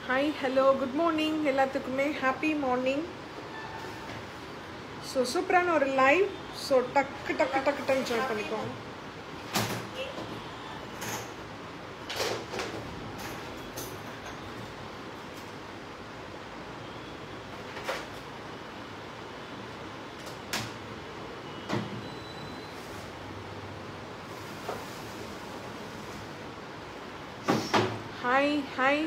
Hi hello good morning எல்லாத்துக்குமே happy morning so சூப்பரான ஒரு லைவ் ஸோ டக்கு டக்கு டக்கு டக்கு ஜாயின் பண்ணிக்கோங்க ஹாய் ஹாய்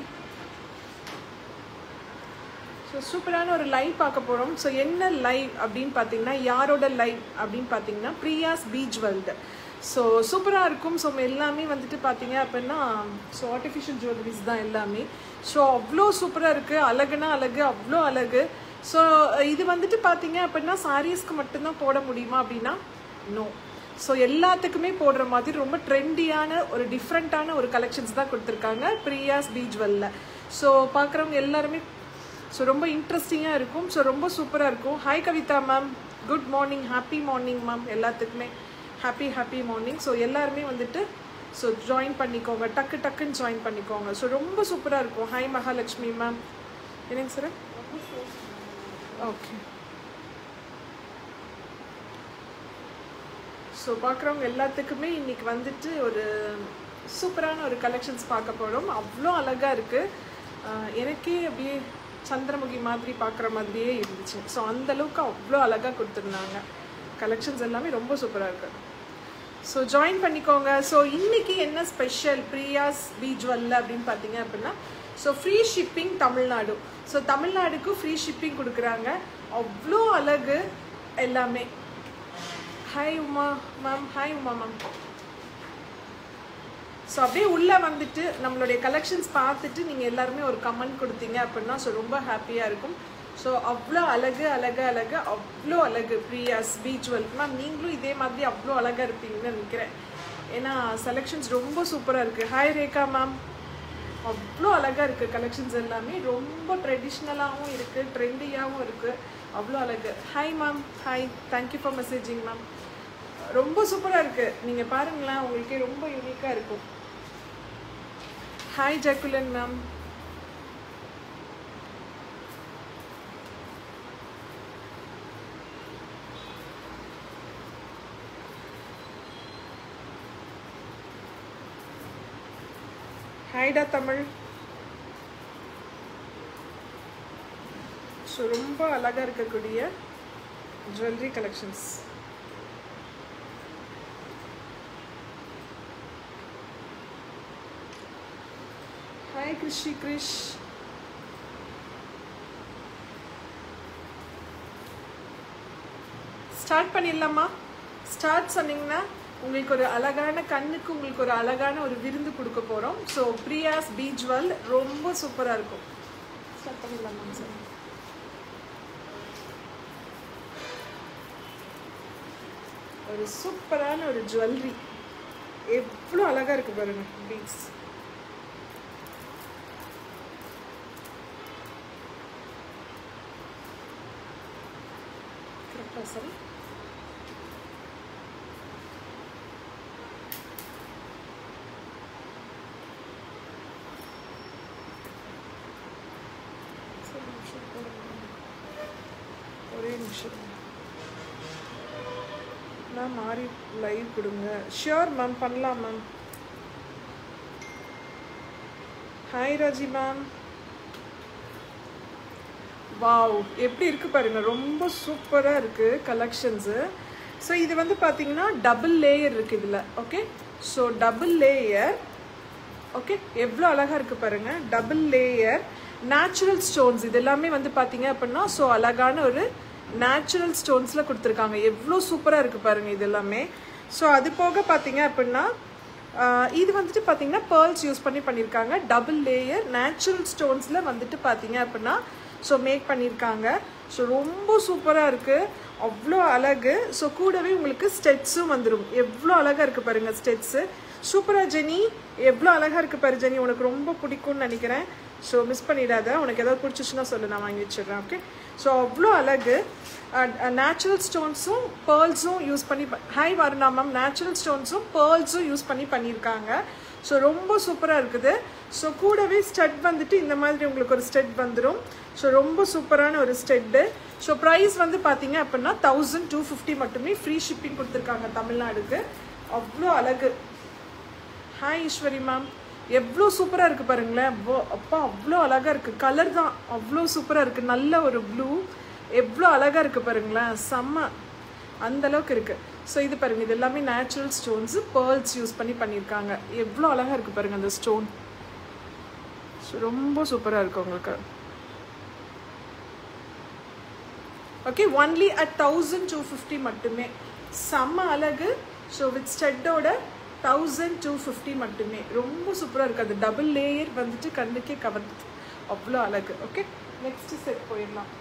ஸோ சூப்பரான ஒரு லைவ் பார்க்க போகிறோம் ஸோ என்ன லைவ் அப்படின்னு பார்த்தீங்கன்னா யாரோட லைவ் அப்படின்னு பார்த்தீங்கன்னா பிரியாஸ் பீச் வேர்ல்டு ஸோ சூப்பராக இருக்கும் ஸோ எல்லாமே வந்துட்டு பார்த்தீங்க அப்படின்னா ஸோ ஆர்டிஃபிஷியல் ஜுவல்லரிஸ் தான் எல்லாமே ஸோ அவ்வளோ சூப்பராக இருக்குது அழகுனா அழகு அவ்வளோ அழகு ஸோ இது வந்துட்டு பார்த்தீங்க அப்படின்னா சாரீஸ்க்கு மட்டும்தான் போட முடியுமா அப்படின்னா நோ ஸோ எல்லாத்துக்குமே போடுற மாதிரி ரொம்ப ட்ரெண்டியான ஒரு டிஃப்ரெண்ட்டான ஒரு கலெக்ஷன்ஸ் தான் கொடுத்துருக்காங்க பிரியாஸ் பீச் வெல்ல ஸோ பார்க்குறவங்க எல்லாருமே ஸோ ரொம்ப இன்ட்ரெஸ்டிங்காக இருக்கும் ஸோ ரொம்ப சூப்பராக இருக்கும் hi Kavitha ma'am good morning happy morning ma'am எல்லாத்துக்குமே ஹாப்பி ஹாப்பி மார்னிங் ஸோ எல்லாருமே வந்துட்டு ஸோ ஜாயின் பண்ணிக்கோங்க டக்கு டக்குன்னு ஜாயின் பண்ணிக்கோங்க ஸோ ரொம்ப சூப்பராக இருக்கும் ஹாய் மகாலட்சுமி மேம் என்னங்க சார் ஓகே ஸோ பார்க்குறவங்க எல்லாத்துக்குமே இன்னைக்கு வந்துட்டு ஒரு சூப்பரான ஒரு கலெக்ஷன்ஸ் பார்க்க போகிறோம் அவ்வளோ அழகாக இருக்குது எனக்கே அப்படியே சந்திரமுகி மாதிரி பார்க்குற மாதிரியே இருந்துச்சு ஸோ அந்தளவுக்கு அவ்வளோ அழகாக கொடுத்துருந்தாங்க கலெக்ஷன்ஸ் எல்லாமே ரொம்ப சூப்பராக இருக்குது ஸோ ஜாயின் பண்ணிக்கோங்க ஸோ இன்னைக்கு என்ன ஸ்பெஷல் பிரியாஸ் பீஜ்வல்ல அப்படின்னு பார்த்தீங்க அப்படின்னா so free shipping Tamil Nadu so தமிழ்நாடுக்கு ஃப்ரீ ஷிப்பிங் கொடுக்குறாங்க அவ்வளோ அழகு எல்லாமே hi Uma ma'am hi Uma ma'am so அப்படியே உள்ளே வந்துட்டு நம்மளுடைய கலெக்ஷன்ஸ் பார்த்துட்டு நீங்கள் எல்லாருமே ஒரு கமெண்ட் கொடுத்தீங்க அப்படின்னா ஸோ ரொம்ப ஹாப்பியாக இருக்கும் ஸோ அவ்வளோ அழகு அழகு அழகு அவ்வளோ அழகு பிரியாஸ் பீச்சுவல் மேம் நீங்களும் இதே மாதிரி அவ்வளோ அழகாக இருப்பீங்கன்னு நினைக்கிறேன் ஏன்னா செலெக்ஷன்ஸ் ரொம்ப சூப்பராக இருக்குது ஹாய் ரேகா மேம் அவ்வளோ அழகாக இருக்குது கலெக்ஷன்ஸ் எல்லாமே ரொம்ப ட்ரெடிஷ்னலாகவும் இருக்குது ட்ரெண்டியாகவும் இருக்குது அவ்வளோ அழகு hi ma'am hi thank you for messaging ma'am ரொம்ப சூப்பராக இருக்குது நீங்கள் பாருங்களேன் உங்களுக்கே ரொம்ப யூனிக்காக இருக்கும் ஹாய் ஜக்குலன் மேம் ஹாய்டா தமிழ் ஸோ ரொம்ப அழகாக இருக்கக்கூடிய jewellery collections hi Krishi Krish start பண்ணிடலாமா ஸ்டார்ட் சொன்னீங்கன்னா உங்களுக்கு ஒரு அழகான கண்ணுக்கு உங்களுக்கு ஒரு அழகான ஒரு விருந்து கொடுக்க போகிறோம் ஸோ பிரியாஸ் பீஜ்வல் ரொம்ப சூப்பராக இருக்கும் ஸ்டார்ட் பண்ணிடலாமா சார் ஒரு சூப்பரான ஒரு ஜுவல்லரி எவ்வளோ அழகாக இருக்கு பாருங்க பீட்ஸ் கரெக்டாக சரி ஒரே நிமிஷம் மேம் மாறி லைவ் கொடுங்க ஷியோர் மேம் பண்ணலாம் ma'am hi Raji ma'am wow எப்படி இருக்கு பாருங்க ரொம்ப சூப்பராக இருக்கு கலெக்ஷன்ஸு ஸோ இது வந்து பார்த்தீங்கன்னா டபுள் லேயர் இருக்கு இதில் okay so double layer okay எவ்வளோ அழகாக இருக்கு பாருங்க டபுள் லேயர் நேச்சுரல் ஸ்டோன்ஸ் இது எல்லாமே வந்து பார்த்தீங்க அப்படின்னா ஸோ அழகான ஒரு நேச்சுரல் ஸ்டோன்ஸில் கொடுத்துருக்காங்க எவ்வளோ சூப்பராக இருக்குது பாருங்கள் இது எல்லாமே ஸோ அது போக பார்த்தீங்க அப்படின்னா இது வந்துட்டு பார்த்தீங்கன்னா பேர்ல்ஸ் யூஸ் பண்ணி பண்ணியிருக்காங்க டபுள் லேயர் நேச்சுரல் ஸ்டோன்ஸில் வந்துட்டு பார்த்தீங்க அப்படின்னா ஸோ மேக் பண்ணியிருக்காங்க ஸோ ரொம்ப சூப்பராக இருக்குது அவ்வளோ அழகு ஸோ கூடவே உங்களுக்கு ஸ்டெட்ஸும் வந்துடும் எவ்வளோ அழகாக இருக்குது பாருங்கள் ஸ்டெட்ஸு சூப்பராக ஜெனி எவ்வளோ அழகாக இருக்குது பாரு ஜெனி உனக்கு ரொம்ப பிடிக்கும்னு நினைக்கிறேன் ஸோ மிஸ் பண்ணிடாத உனக்கு ஏதாவது பிடிச்சிச்சுன்னா சொல்லு நான் வாங்கி வச்சிடுறேன் ஓகே ஸோ அவ்வளோ அழகு நேச்சுரல் ஸ்டோன்ஸும் பேர்ல்ஸும் யூஸ் பண்ணி ஹாய் வருணா மேம் நேச்சுரல் ஸ்டோன்ஸும் பேர்ல்ஸும் யூஸ் பண்ணி பண்ணியிருக்காங்க ஸோ ரொம்ப சூப்பராக இருக்குது ஸோ கூடவே ஸ்டட் வந்துட்டு இந்த மாதிரி உங்களுக்கு ஒரு ஸ்டெட் வந்துடும் ஸோ ரொம்ப சூப்பரான ஒரு ஸ்டெட்டு ஸோ ப்ரைஸ் வந்து பார்த்தீங்க அப்படின்னா தௌசண்ட் டூ ஃபிஃப்டி மட்டுமே ஃப்ரீ ஷிப்பிங் கொடுத்துருக்காங்க தமிழ்நாடுக்கு அவ்வளோ அழகு ஹாய் ஈஸ்வரி மேம் எவ்வளோ சூப்பராக இருக்குது பாருங்களேன் அவ்வளோ அப்பா அவ்வளோ அழகாக இருக்குது கலர் தான் அவ்வளோ சூப்பராக இருக்குது நல்ல ஒரு ப்ளூ எவ்வளோ அழகாக இருக்குது பாருங்களேன் செம்ம அந்த அளவுக்கு இருக்குது ஸோ இது பாருங்கள் இது எல்லாமே நேச்சுரல் ஸ்டோன்ஸு பேர்ல்ஸ் யூஸ் பண்ணி பண்ணியிருக்காங்க எவ்வளோ அழகாக இருக்குது பாருங்கள் அந்த ஸ்டோன் ஸோ ரொம்ப சூப்பராக இருக்குது உங்களுக்கு okay only at thousand two fifty மட்டுமே செம்ம அழகு ஸோ வித் ஸ்டெட்டோட தௌசண்ட் டூ ஃபிஃப்டி மட்டுமே ரொம்ப சூப்பராக இருக்குது அது டபுள் லேயர் வந்துட்டு கண்ணுக்கே கவர்ந்து அவ்வளோ அழகு ஓகே நெக்ஸ்ட் செட் போயிடலாம்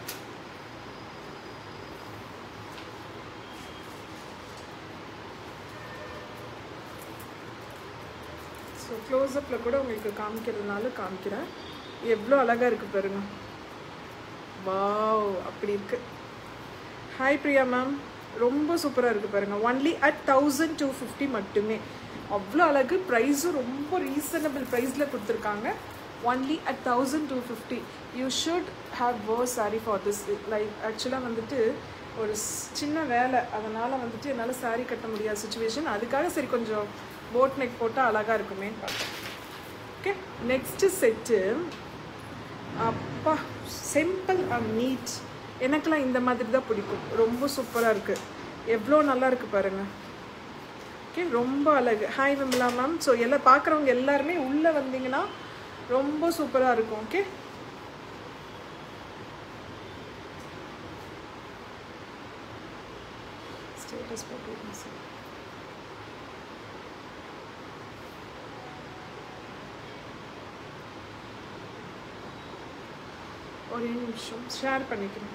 ஸோ க்ளோஸ்அப்பில் கூட உங்களுக்கு காமிக்கிறதுனால காமிக்கிறேன் எவ்வளோ அழகாக இருக்குது பாருங்க வாவ் அப்படி இருக்கு ஹாய் பிரியா மேம் ரொம்ப சூப்பராக இருக்குது பாருங்கள் only at thousand two fifty மட்டுமே அவ்வளோ அழகு ப்ரைஸும் ரொம்ப ரீசனபிள் ப்ரைஸில் கொடுத்துருக்காங்க only at thousand two fifty you should have whoa sorry for this like ஆக்சுவலாக வந்துட்டு ஒரு சின்ன வேலை அதனால் வந்துட்டு என்னால் சாரீ கட்ட முடியாத சுச்சுவேஷன் அதுக்காக சரி கொஞ்சம் போட் நெக் போட்டால் அழகாக இருக்குமேன்னு பார்த்தேன் ஓகே நெக்ஸ்ட்டு செட்டு அப்பா சிம்பிள் அண்ட் நீட் எனக்கெல்லாம் இந்த மாதிரி தான் பிடிக்கும் ரொம்ப சூப்பராக இருக்குது எவ்வளோ நல்லா இருக்குது பாருங்கள் ஓகே ரொம்ப அழகு ஹாய் விமலா மேம் ஸோ எல்லாம் பார்க்குறவங்க எல்லாருமே உள்ளே வந்தீங்கன்னா ரொம்ப சூப்பராக இருக்கும் ஓகே ஸ்டேட்டஸ் போட்டு சார் ஒரே நிமிஷம் ஷேர் பண்ணிக்கிறேன்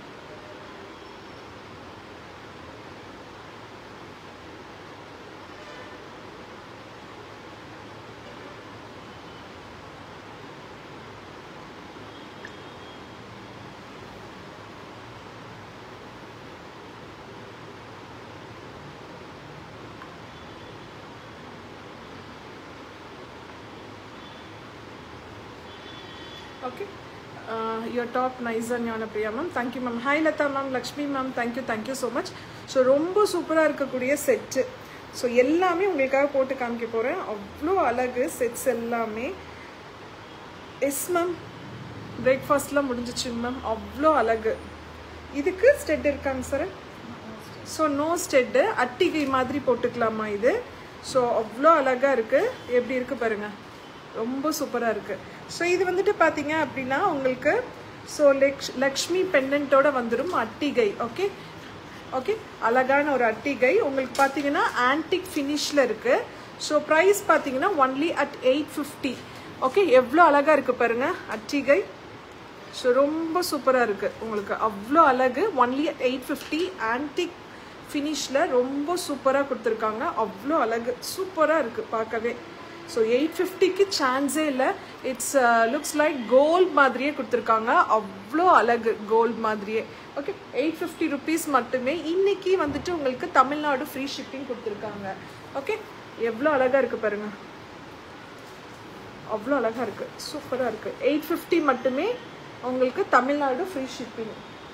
okay your top nicer Gnanapriya ma'am thank you ma'am hi Latha ma'am Lakshmi ma'am thank you thank you so much so ரொம்ப சூப்பராக இருக்கக்கூடிய செட்டு ஸோ எல்லாமே உங்களுக்காக போட்டு காமிக்க போகிறேன் அவ்வளோ அழகு செட்ஸ் எல்லாமே எஸ் மேம் பிரேக்ஃபாஸ்ட்லாம் முடிஞ்சிச்சுங்க மேம் அவ்வளோ அழகு இதுக்கு ஸ்டெட் இருக்காங்க சார் ஸோ நோ ஸ்டெட்டு அட்டிகை மாதிரி போட்டுக்கலாமா இது ஸோ அவ்வளோ அழகாக இருக்குது எப்படி இருக்குது பாருங்கள் ரொம்ப சூப்பராக இருக்குது ஸோ இது வந்துட்டு பார்த்தீங்க அப்படின்னா உங்களுக்கு ஸோ லக்ஷ் லக்ஷ்மி பெண்டன்ட்டோட வந்துடும் அட்டிகை ஓகே ஓகே அழகான ஒரு அட்டிகை உங்களுக்கு பார்த்தீங்கன்னா ஆன்டிக் ஃபினிஷில் இருக்குது ஸோ ப்ரைஸ் பார்த்தீங்கன்னா only at eight fifty okay எவ்வளோ அழகாக இருக்குது பாருங்கள் அட்டிகை ஸோ ரொம்ப சூப்பராக இருக்குது உங்களுக்கு அவ்வளோ அழகு only at eight fifty antique ஃபினிஷில் ரொம்ப சூப்பராக கொடுத்துருக்காங்க அவ்வளோ அழகு சூப்பராக இருக்குது பார்க்கவே ஸோ எயிட் ஃபிஃப்டிக்கு சான்ஸே இல்லை இட்ஸ் லுக்ஸ் லைக் கோல்ட் மாதிரியே கொடுத்துருக்காங்க அவ்வளோ அழகு கோல்ட் மாதிரியே ஓகே எயிட் ஃபிஃப்டி ருபீஸ் மட்டுமே இன்னைக்கு வந்துட்டு உங்களுக்கு தமிழ்நாடு ஃப்ரீ ஷிப்பிங் கொடுத்துருக்காங்க ஓகே எவ்வளோ அழகாக இருக்குது பாருங்கள் அவ்வளோ அழகாக இருக்குது சூப்பராக இருக்குது எயிட் ஃபிஃப்டி மட்டுமே உங்களுக்கு Tamil Nadu free shipping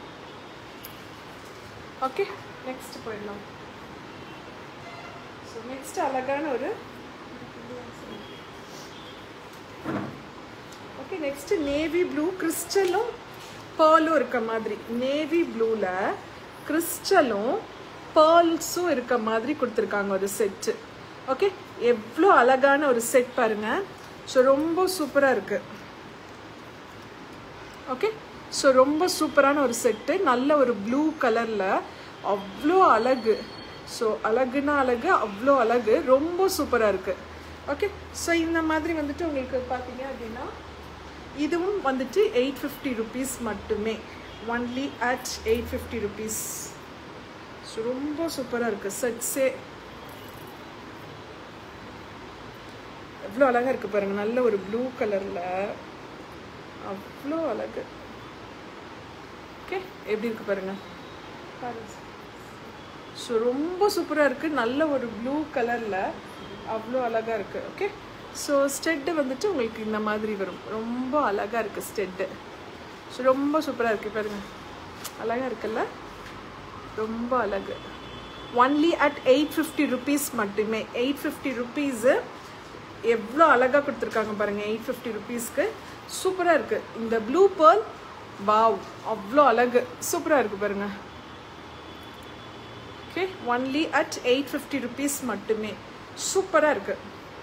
okay next போயிடலாம் ஸோ நெக்ஸ்ட் அழகான ஒரு ஓகே நெக்ஸ்ட் நேவி ப்ளூ கிறிஸ்டலும் பேர்லும் இருக்க மாதிரி நேவி ப்ளூவில் கிறிஸ்டலும் பேர்ல்ஸும் இருக்க மாதிரி கொடுத்துருக்காங்க ஒரு செட்டு ஓகே எவ்வளோ அழகான ஒரு செட் பாருங்க ஸோ ரொம்ப சூப்பராக இருக்கு ஓகே ஸோ ரொம்ப சூப்பரான ஒரு செட்டு நல்ல ஒரு ப்ளூ கலரில் அவ்வளோ அழகு ஸோ அழகுனா அழகு அவ்வளோ அழகு ரொம்ப சூப்பராக இருக்குது ஓகே ஸோ இந்த மாதிரி வந்துட்டு உங்களுக்கு பார்த்தீங்க அப்படின்னா இதுவும் வந்துட்டு எயிட் ஃபிஃப்டி ருபீஸ் மட்டுமே only at eight fifty rupees so ரொம்ப சூப்பராக இருக்குது செட்ஸே எவ்வளோ அழகாக இருக்குது பாருங்கள் நல்ல ஒரு ப்ளூ கலரில் அவ்வளோ அழகு ஓகே எப்படி இருக்கு பாருங்க ஸோ ரொம்ப சூப்பராக இருக்குது நல்ல ஒரு ப்ளூ கலரில் அவ்வளோ அழகாக இருக்குது ஓகே ஸோ ஸ்டெட்டு வந்துட்டு உங்களுக்கு இந்த மாதிரி வரும் ரொம்ப அழகாக இருக்குது ஸ்டெட்டு ஸோ ரொம்ப சூப்பராக இருக்குது பாருங்க அழகாக இருக்குல்ல ரொம்ப அழகு only at eight fifty rupees மட்டுமே எயிட் ஃபிஃப்டி ருபீஸு எவ்வளோ அழகாக கொடுத்துருக்காங்க பாருங்கள் எயிட் ஃபிஃப்டி ருபீஸ்க்கு சூப்பராக இருக்குது இந்த ப்ளூ பேர்ல் வாவ் அவ்வளோ அழகு சூப்பராக இருக்குது பாருங்கள் okay only at eight fifty rupees மட்டுமே சூப்பராக இருக்கு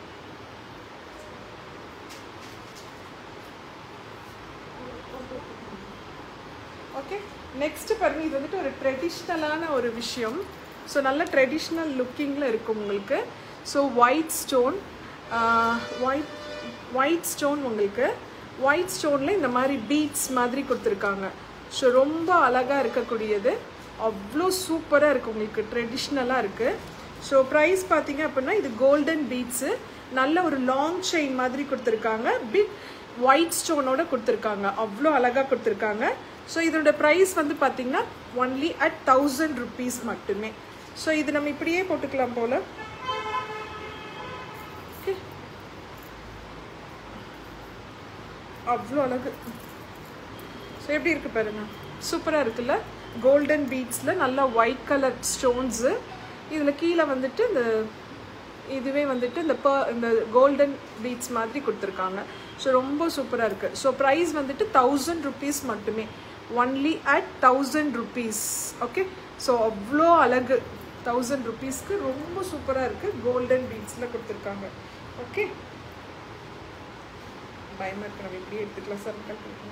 ஓகே நெக்ஸ்ட் பாருங்க இது வந்துட்டு ஒரு ட்ரெடிஷ்னலான ஒரு விஷயம் ஸோ நல்ல ட்ரெடிஷ்னல் லுக்கிங்கில் இருக்கும் உங்களுக்கு so white stone white white stone உங்களுக்கு ஒயிட் ஸ்டோனில் இந்த மாதிரி பீட்ஸ் மாதிரி கொடுத்துருக்காங்க ஸோ ரொம்ப அழகாக இருக்கக்கூடியது அவ்வளோ சூப்பராக இருக்குது உங்களுக்கு ட்ரெடிஷ்னலாக இருக்குது ஸோ ப்ரைஸ் பார்த்தீங்க அப்படின்னா இது கோல்டன் பீட்ஸு நல்ல ஒரு லாங் செயின் மாதிரி கொடுத்துருக்காங்க பிட் ஒயிட் ஸ்டோனோட கொடுத்துருக்காங்க அவ்வளோ அழகாக கொடுத்துருக்காங்க ஸோ இதோட ப்ரைஸ் வந்து பார்த்தீங்கன்னா ஒன்லி அட் தௌசண்ட் ருபீஸ் மட்டுமே ஸோ இது நம்ம இப்படியே போட்டுக்கலாம் போல் ஓகே அவ்வளோ அழகு ஸோ எப்படி இருக்கு பாருங்க சூப்பராக இருக்குல்ல கோல்டன் பீட்ஸில் நல்லா ஒயிட் கலர் ஸ்டோன்ஸு இதில் கீழே வந்துட்டு இந்த இதுவே வந்துட்டு இந்த ப இந்த கோல்டன் பீட்ஸ் மாதிரி கொடுத்துருக்காங்க ஸோ ரொம்ப சூப்பராக இருக்குது ஸோ ப்ரைஸ் வந்துட்டு தௌசண்ட் ருபீஸ் மட்டுமே only at thousand rupees okay so அவ்வளோ அழகு தௌசண்ட் ருபீஸ்க்கு ரொம்ப சூப்பராக இருக்குது கோல்டன் பீட்ஸில் கொடுத்துருக்காங்க ஓகே பயமாக இருக்கு நம்ம இப்படியே எடுத்துக்கலாம் sir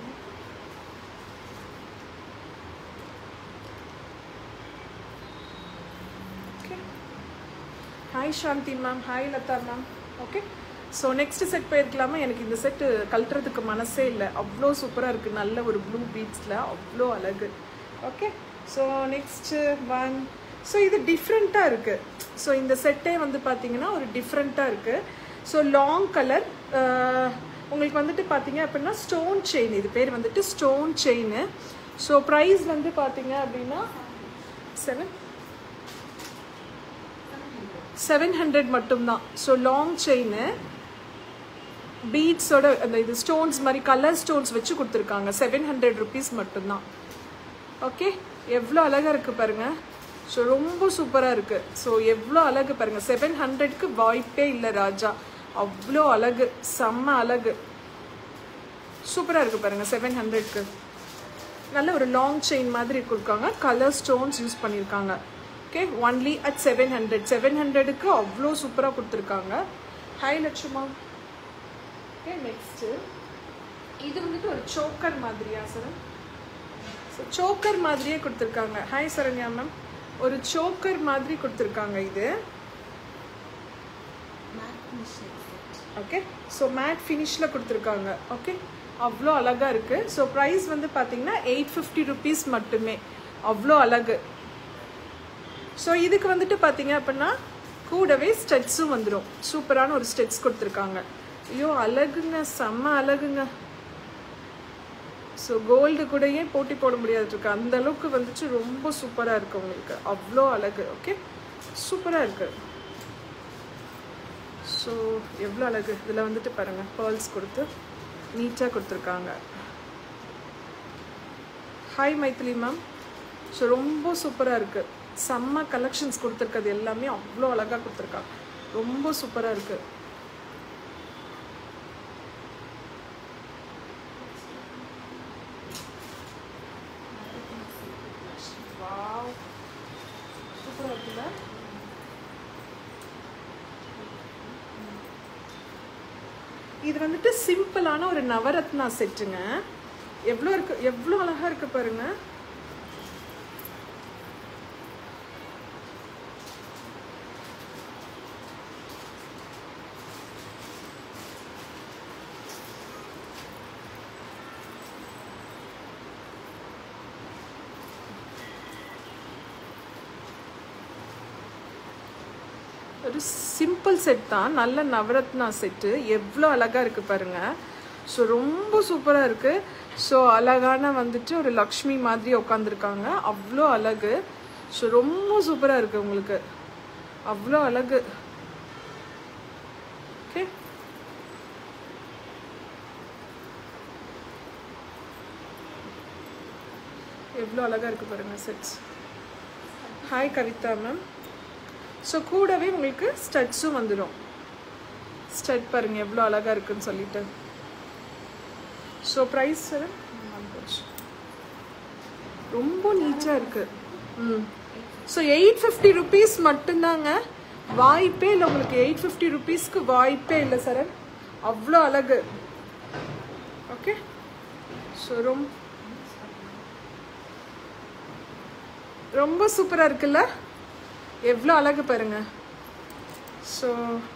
hi Shanthi ma'am hi Latha ma'am okay so next set போயிருக்கலாமா எனக்கு இந்த செட்டு கழட்டுறதுக்கு மனசே இல்லை அவ்வளோ சூப்பராக இருக்குது நல்ல ஒரு ப்ளூ பீட்ஸில் அவ்வளோ அழகு okay so next one so இது டிஃப்ரெண்ட்டாக இருக்குது ஸோ இந்த செட்டே வந்து பார்த்தீங்கன்னா ஒரு டிஃப்ரெண்ட்டாக இருக்குது ஸோ லாங் கலர் உங்களுக்கு வந்துட்டு பார்த்தீங்க அப்படின்னா ஸ்டோன் செயின் இது பேர் வந்துட்டு ஸ்டோன் செயின் ஸோ ப்ரைஸ் வந்து பார்த்தீங்க அப்படின்னா செவன் செவன் ஹண்ட்ரட் மட்டும்தான் ஸோ லாங் செயின் பீட்ஸோட அந்த இது ஸ்டோன்ஸ் மாதிரி கலர் ஸ்டோன்ஸ் வச்சு கொடுத்துருக்காங்க செவன் ஹண்ட்ரட் ருபீஸ் மட்டும்தான் ஓகே எவ்வளோ அழகாக இருக்குது பாருங்கள் ஸோ ரொம்ப சூப்பராக இருக்குது ஸோ எவ்வளோ அழகு பாருங்கள் செவன் ஹண்ட்ரட்க்கு வாய்ப்பே இல்லை ராஜா அவ்வளோ அழகு செம்ம அழகு சூப்பராக இருக்குது பாருங்கள் செவன் ஹண்ட்ரட்க்கு நல்ல ஒரு லாங் செயின் மாதிரி கொடுக்காங்க கலர் ஸ்டோன்ஸ் யூஸ் பண்ணியிருக்காங்க okay only at seven hundred seven ஹண்ட்ரடுக்கு அவ்வளோ சூப்பராக கொடுத்துருக்காங்க ஹாய் லட்சுமா ஓகே நெக்ஸ்ட்டு இது வந்துட்டு ஒரு சோக்கர் மாதிரியா சார் ஸோ சோக்கர் மாதிரியே கொடுத்துருக்காங்க ஹாய் சரண்யா மேம் ஒரு சோக்கர் மாதிரி கொடுத்துருக்காங்க இது ஓகே ஸோ மேட் ஃபினிஷில் கொடுத்துருக்காங்க ஓகே அவ்வளோ அழகாக இருக்குது ஸோ ப்ரைஸ் வந்து பார்த்தீங்கன்னா எயிட் ஃபிஃப்டி ருபீஸ் மட்டுமே அவ்வளோ அழகு ஸோ இதுக்கு வந்துட்டு பார்த்தீங்க அப்படின்னா கூடவே ஸ்டெட்ஸும் வந்துடும் சூப்பரான ஒரு ஸ்டெட்ஸ் கொடுத்துருக்காங்க ஐயோ அழகுங்க செம்ம அழகுங்க ஸோ கோல்டு கூடயே போட்டி போட முடியாது இருக்கு அந்த அளவுக்கு வந்துச்சு ரொம்ப சூப்பராக இருக்கு உங்களுக்கு அவ்வளோ அழகு ஓகே சூப்பராக இருக்கு ஸோ எவ்வளோ அழகு இதில் வந்துட்டு பாருங்கள் பேர்ல்ஸ் கொடுத்து நீட்டாக கொடுத்துருக்காங்க ஹாய் மைத்திலி மேம் ஸோ ரொம்ப சூப்பராக இருக்குது செம்ம கலெக்ஷன்ஸ் கொடுத்துருக்கிறது எல்லாமே அவ்வளோ அழகாக கொடுத்துருக்காங்க ரொம்ப சூப்பராக இருக்குது சூப்பராக இருக்குல்ல இது வந்துட்டு சிம்பிளான ஒரு நவரத்னா செட்டுங்க எவ்வளோ இருக்கு எவ்வளோ அழகாக இருக்கு பாருங்க ஒரு சிம்பிள் செட் தான் நல்ல நவரத்னா செட்டு எவ்வளோ அழகாக இருக்குது பாருங்க ஸோ ரொம்ப சூப்பராக இருக்குது ஸோ அழகான வந்துட்டு ஒரு லக்ஷ்மி மாதிரி உட்காந்துருக்காங்க அவ்வளோ அழகு ஸோ ரொம்ப சூப்பராக இருக்குது உங்களுக்கு அவ்வளோ அழகு ஓகே எவ்வளோ அழகாக இருக்குது பாருங்கள் sets hi Kavitha ma'am so கூடவே உங்களுக்கு ஸ்டட்ஸும் வந்துடும் ஸ்டட் பாருங்கள் எவ்வளோ அழகாக இருக்குன்னு சொல்லிட்டு ஸோ ப்ரைஸ் சார் ரொம்ப நீட்டாக இருக்குது ம் ஸோ எயிட் ஃபிஃப்டி ருபீஸ் மட்டும்தாங்க வாய்ப்பே இல்லை உங்களுக்கு எயிட் ஃபிஃப்டி ருபீஸ்க்கு வாய்ப்பே இல்லை சார் அவ்வளோ அழகு ஓகே ஸோ ரொம்ப ரொம்ப சூப்பராக இருக்குல்ல எவ்வளோ அழகு பாருங்க ஸோ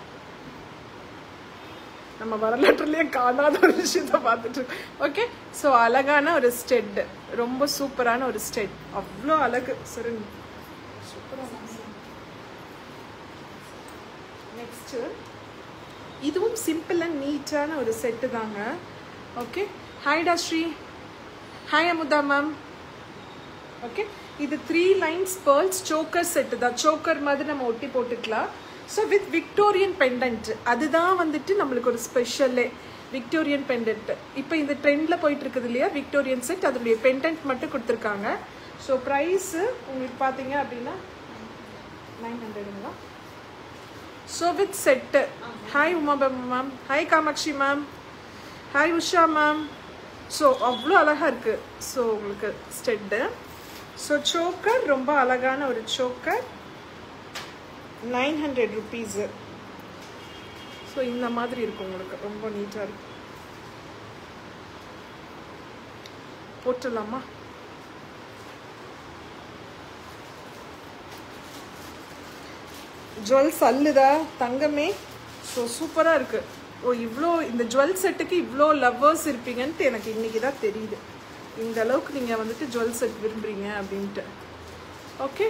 நம்ம வரலாற்றுலயே காணாத ஒரு விஷயத்த பார்த்துட்டு ஓகே ஸோ அழகான ஒரு ஸ்டெட் ரொம்ப சூப்பரான ஒரு ஸ்டெட் அவ்வளோ அழகு சரி நெக்ஸ்ட் இதுவும் சிம்பிள் அண்ட் நீட்டான ஒரு செட்டு தாங்க ஓகே ஹாய்டா Sri hi Amudha ma'am okay இது three lines pearls choker set தான் சோக்கர் மாதிரி நம்ம ஒட்டி போட்டுக்கலாம் ஸோ வித் விக்டோரியன் பெண்டன்ட் அதுதான் வந்துட்டு நம்மளுக்கு ஒரு ஸ்பெஷலே விக்டோரியன் பெண்டன்ட் இப்போ இந்த ட்ரெண்டில் போயிட்டு இருக்குது இல்லையா விக்டோரியன் செட் அதனுடைய பெண்டன்ட் மட்டும் கொடுத்துருக்காங்க ஸோ ப்ரைஸு உங்களுக்கு பார்த்தீங்க அப்படின்னா நைன் ஹண்ட்ரடுங்களா so with set hi Uma ma'am hi Kamatchi ma'am hi Usha ma'am so அவ்வளோ அழகாக இருக்குது ஸோ உங்களுக்கு ஸ்டெட்டு ஸோ சோக்கர் ரொம்ப அழகான ஒரு choker nine hundred rupees so இந்த மாதிரி இருக்கும் உங்களுக்கு ரொம்ப நீட்டாக இருக்கும் போட்டுடலாமா ஜுவல்ஸ் அல்லுதா தங்கமே ஸோ சூப்பராக இருக்குது ஓ இவ்வளோ இந்த ஜுவல் செட்டுக்கு இவ்வளோ லவ்வர்ஸ் இருப்பீங்கன்ட்டு எனக்கு இன்னைக்கு தான் தெரியுது இந்த அளவுக்கு நீங்கள் வந்துட்டு ஜுவல் செட் விரும்புறீங்க அப்படின்ட்டு ஓகே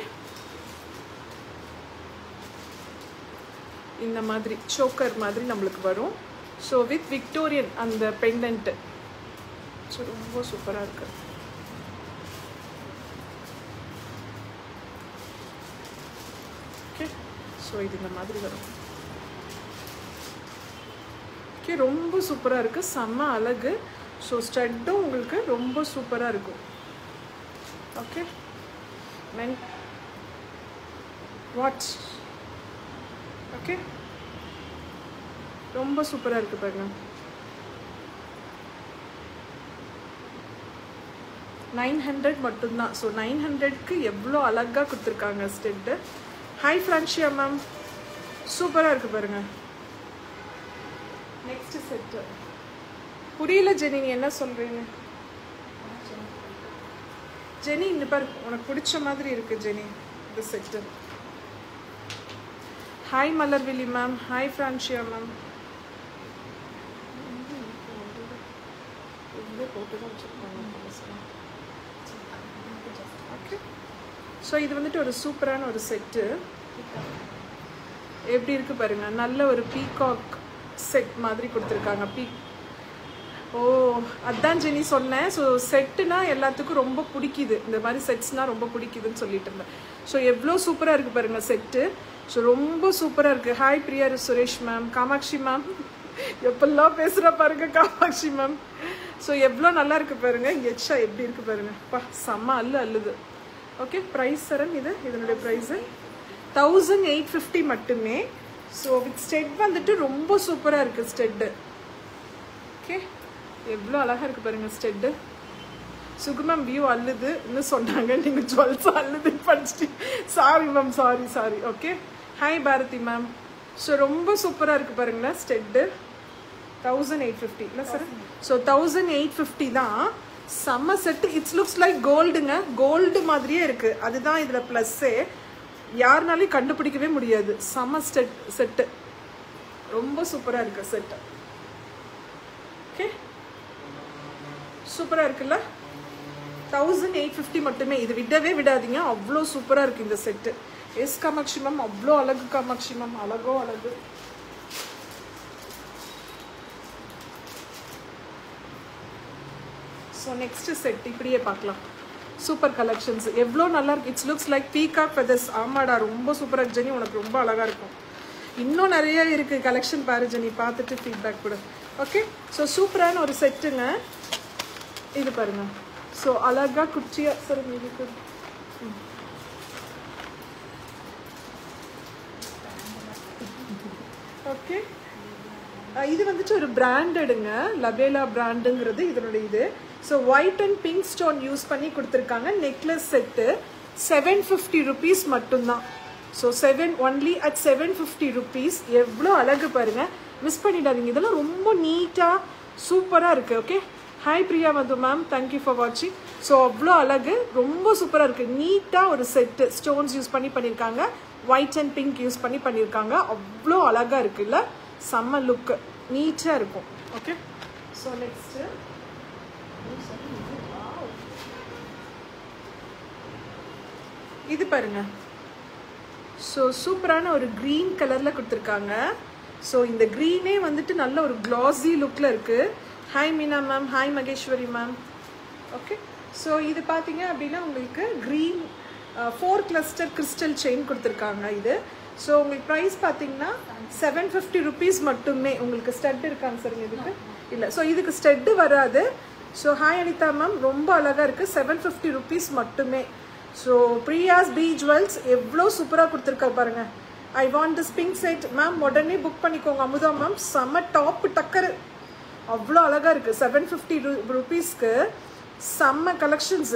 இந்த மாதிரி சோக்கர் மாதிரி நம்மளுக்கு வரும் ஸோ வித் விக்டோரியன் அந்த பெண்டன்ட்டு ஸோ ரொம்ப சூப்பராக இருக்கு ஓகே ஸோ இது இந்த மாதிரி வரும் ஓகே ரொம்ப சூப்பராக இருக்குது செம்ம அழகு ஸோ ஸ்டட்டும் உங்களுக்கு ரொம்ப சூப்பராக இருக்கும் ஓகே மென் வாட்ச் ஓகே ரொம்ப சூப்பராக இருக்குது பாருங்க நைன் ஹண்ட்ரட் மட்டும்தான் ஸோ நைன் ஹண்ட்ரட்க்கு எவ்வளோ அழகாக கொடுத்துருக்காங்க ஸ்டெட்டு ஹாய் ஃப்ரான்ஷியா மேம் சூப்பராக இருக்குது பாருங்க நெக்ஸ்ட் செட்டு புரியல ஜெனி நீ என்ன சொல்றீங்க ஜெனி இந்த பாரு உனக்கு பிடிச்ச மாதிரி இருக்கு ஜெனி இந்த set hi Malarvizhi ma'am hi Francia ma'am okay so இது வந்துட்டு ஒரு சூப்பரான ஒரு செட்டு எப்படி இருக்கு பாருங்க நல்ல ஒரு பீகாக் செட் மாதிரி கொடுத்துருக்காங்க பீ ஓ அதான் ஜெனி சொன்னேன் ஸோ செட்டுனா எல்லாத்துக்கும் ரொம்ப பிடிக்குது இந்த மாதிரி செட்ஸ்னால் ரொம்ப பிடிக்குதுன்னு சொல்லிட்டு இருந்தேன் ஸோ எவ்வளோ சூப்பராக இருக்குது பாருங்கள் செட்டு ஸோ ரொம்ப சூப்பராக இருக்குது hi Priya Suresh ma'am Kamatchi ma'am எப்பெல்லாம் பேசுகிற பாருங்க காமாட்சி மேம் ஸோ எவ்வளோ நல்லா இருக்கு பாருங்க இங்கே எச்சா எப்படி இருக்கு பாருங்க பா செம்ம அல்லு அல்லுது ஓகே ப்ரைஸ் சரண் இது இதனுடைய ப்ரைஸு தௌசண்ட் எயிட் ஃபிஃப்டி மட்டுமே ஸோ வித் ஸ்டெட் வந்துட்டு ரொம்ப சூப்பராக இருக்குது ஸ்டெட்டு ஓகே எவ்வளோ அழகாக இருக்குது பாருங்க ஸ்டெட்டு சுகுமம் வியூ அல்லுது இன்னும் சொன்னாங்க நீங்கள் ஜுவல்ஸ் அல்லுதுன்னு படிச்சிட்டு sorry ma'am sorry sorry okay hi Bharathi ma'am so ரொம்ப சூப்பராக இருக்குது பாருங்களேன் ஸ்டெட்டு தௌசண்ட் எயிட் ஃபிஃப்டி இல்லை sir so thousand eight fifty தான் செம்ம செட்டு இட்ஸ் லுக்ஸ் லைக் கோல்டுங்க கோல்டு மாதிரியே இருக்குது அதுதான் இதில் ப்ளஸ்ஸே யாருனாலையும் கண்டுபிடிக்கவே முடியாது செம்ம ஸ்டெட் செட்டு ரொம்ப சூப்பராக இருக்கு செட்டு ஓகே சூப்பராக இருக்குல்ல தௌசண்ட் எயிட் ஃபிஃப்டி மட்டுமே இது விடவே விடாதீங்க அவ்வளோ சூப்பராக இருக்குது இந்த செட்டு எஸ் காமாட்சி மேம் அவ்வளோ அழகு காமாட்சி மேம் அழகோ அழகு ஸோ நெக்ஸ்ட் செட் இப்படியே பார்க்கலாம் சூப்பர் கலெக்ஷன்ஸ் எவ்வளோ நல்லா இருக்கு it's looks like peacock feathers ஆமாடா ரொம்ப சூப்பராக இருக்கு ஜெனி உனக்கு ரொம்ப அழகாக இருக்கும் இன்னும் நிறைய இருக்கு கலெக்ஷன் பாரு ஜெனி பார்த்துட்டு ஃபீட்பேக் கொடு ஓகே ஸோ சூப்பரான ஒரு செட்டுங்க இது பாருங்க ஸோ அழகா குச்சியா சரி இதுக்கு ஓகே இது வந்துட்டு ஒரு பிராண்டடுங்க லபேலா பிராண்டுங்கிறது இதனுடைய இது so white and pink stone use பண்ணி கொடுத்துருக்காங்க necklace set seven fifty rupees மட்டும்தான் so seven only at seven fifty rupees எவ்வளோ அழகு பாருங்க மிஸ் பண்ணிடாதீங்க இதெல்லாம் ரொம்ப நீட்டாக சூப்பராக இருக்குது okay hi Priya Madhu ma'am thank you for வாட்சிங் ஸோ அவ்வளோ அழகு ரொம்ப சூப்பராக இருக்குது நீட்டாக ஒரு செட்டு ஸ்டோன்ஸ் யூஸ் பண்ணி பண்ணியிருக்காங்க ஒயிட் அண்ட் பிங்க் யூஸ் பண்ணி பண்ணியிருக்காங்க அவ்வளோ அழகாக இருக்குல்ல செம்ம லுக்கு நீட்டாக இருக்கும் ஓகே ஸோ நெக்ஸ்ட்டு இது பாருங்க ஸோ சூப்பரான ஒரு க்ரீன் கலரில் கொடுத்துருக்காங்க ஸோ இந்த க்ரீனே வந்துட்டு நல்ல ஒரு க்ளாஸி லுக்கில் இருக்குது hi Meena ma'am hi Maheswari ma'am okay so இது பார்த்தீங்க அப்படின்னா உங்களுக்கு green four cluster crystal chain கொடுத்துருக்காங்க இது ஸோ உங்களுக்கு ப்ரைஸ் பார்த்தீங்கன்னா செவன் ஃபிஃப்டி ருபீஸ் மட்டுமே உங்களுக்கு ஸ்டட் இருக்காங்க சார் இதுக்கு இல்லை ஸோ இதுக்கு ஸ்டெட்டு வராது ஸோ ஹாய் அனிதா மேம் ரொம்ப அழகாக இருக்குது செவன் ஃபிஃப்டி ருபீஸ் மட்டுமே ஸோ பிரியாஸ் பி ஜுவல்ஸ் எவ்வளோ சூப்பராக கொடுத்துருக்கா பாருங்க I want this pink set ma'am உடனே புக் பண்ணிக்கோங்க அமுதா மேம் செம்ம டாப் டக்கரு அவ்வளோ அழகாக இருக்குது செவன் ஃபிஃப்டி ருபீஸ்க்கு செம்ம கலெக்ஷன்ஸு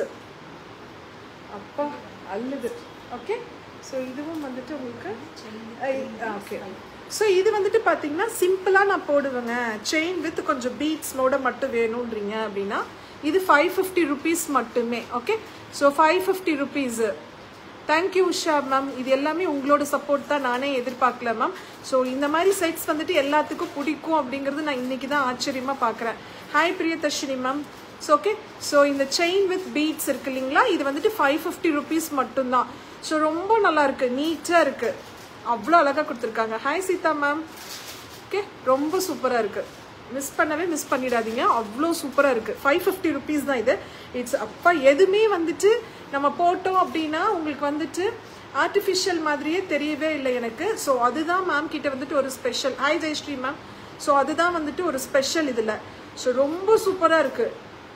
அப்பா அல்லுது ஓகே ஸோ இதுவும் வந்துட்டு உங்களுக்கு ஓகே ஸோ இது வந்துட்டு பார்த்தீங்கன்னா சிம்பிளாக நான் போடுவேங்க செயின் வித் கொஞ்சம் பீட்ஸ்னோட மட்டும் வேணுன்றீங்க அப்படின்னா இது ஃபைவ் ஃபிஃப்டி ருபீஸ் மட்டுமே okay so five fifty rupees thank you Usha ma'am இது எல்லாமே உங்களோட சப்போர்ட் தான் நானே எதிர்பார்க்கல மேம் ஸோ இந்த மாதிரி செட்ஸ் வந்துட்டு எல்லாத்துக்கும் பிடிக்கும் அப்படிங்கிறது நான் இன்னைக்கு தான் ஆச்சரியமாக பார்க்குறேன் hi Priyadharshini ma'am so okay so இந்த செயின் வித் பீட்ஸ் இருக்கு இல்லைங்களா இது வந்துட்டு ஃபைவ் ஃபிஃப்டி ருபீஸ் மட்டும்தான் ஸோ ரொம்ப நல்லா இருக்கு நீட்டாக இருக்கு அவ்வளோ அழகாக கொடுத்துருக்காங்க ஹாய் சீதா மேம் ஓகே ரொம்ப சூப்பராக இருக்கு மிஸ் பண்ணவே மிஸ் பண்ணிடாதீங்க அவ்வளோ சூப்பராக இருக்குது ஃபைவ் ஃபிஃப்டி ருபீஸ் தான் இது இட்ஸ் அப்பா எதுவுமே வந்துட்டு நம்ம போட்டோம் அப்படின்னா உங்களுக்கு வந்துட்டு ஆர்டிஃபிஷியல் மாதிரியே தெரியவே இல்லை எனக்கு ஸோ அதுதான் மேம் கிட்ட வந்துட்டு ஒரு special hi Jayashree ma'am so அதுதான் வந்துட்டு ஒரு ஸ்பெஷல் இதில் ஸோ ரொம்ப சூப்பராக இருக்குது